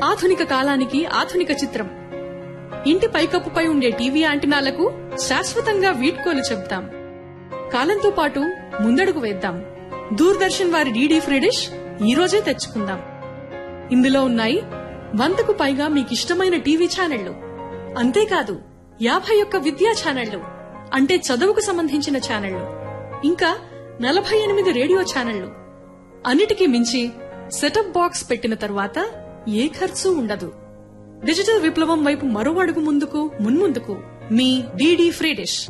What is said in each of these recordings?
ఆధునిక కాలానికి ఆధునిక చిత్రం ఇంటి పైకప్పుపై ఉండే టీవీ యాంటినాలకు శాశ్వతంగా వీడ్కోలు చెప్తాం కాలంతో పాటు ముందడుగు వేద్దాం దూరదర్శన్ వారి డీడీ ఫ్రీ డిష్ ఈ రోజే తెచ్చుకుందాం ఇందులో ఉన్నాయి వందకు పైగా మీకిష్టమైన టీవీ ఛానళ్లు అంతేకాదు యాభై ఒక్క విద్యా ఛానళ్లు అంటే చదువుకు సంబంధించిన ఛానళ్లు ఇంకా నలభై ఎనిమిది రేడియో ఛానళ్లు అన్నిటికీ మించి సెటప్ బాక్స్ పెట్టిన తరువాత ఏ ఖర్చు ఉండదు డిజిటల్ విప్లవం వైపు మరో అడుగు ముందుకు మున్ముందుకు మీ DD free dish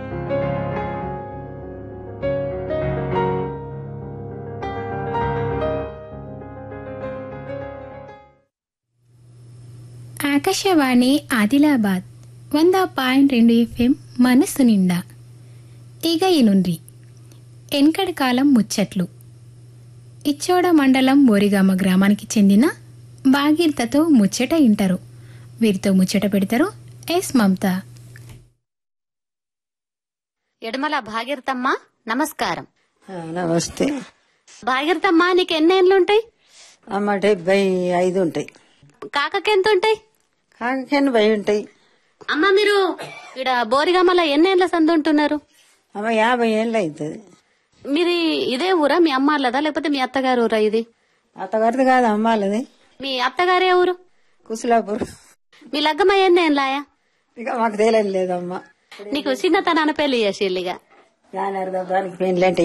Akashvani Adilabad వంద పాయింట్ రెండు ఎఫ్ఎం మనస్సు నిండా ఇక ఇనుండ్రి ఎన్కడి కాలం ముచ్చట్లు ఇచ్చోడ మండలం బోరిగామ గ్రామానికి చెందిన బాగీర్తతో ముచ్చట ఇంటారు వీరితో ముచ్చట పెడతారు ఎస్ మమత ఎడమల భాగీరథమ్మ నమస్కారం ఆ, నమస్తే భాగీరథమ్మ నీకు ఎన్ని ఏండ్లుంటాయి అమ్మ డెబ్బై ఐదు ఉంటాయి కాకకి ఎంత ఉంటాయి కాకకెన్ భయ ఉంటాయి అమ్మ మీరు ఇక్కడ బోరిగమ్మల ఎన్ని ఏండ్ల సందు ఉంటున్నారు అమ్మ యాభై ఏళ్ళు అవుతుంది మీది ఇదే ఊరా మీ అమ్మ వాళ్ళదా లేకపోతే మీ అత్తగారు ఊరా ఇది అత్తగారిది కాదు అమ్మాలది మీ అత్తగారే ఊరు కుశలాపూర్ మీ లగ్గమ్మ ఎన్ని ఏండ్లాయా ఇక మాకు తెలియదు లేదమ్మా నీకు చిన్నతనాన పెళ్లి చేసి ఇల్లుగా దాని అర్థం దానికి పెళ్ళి అంటే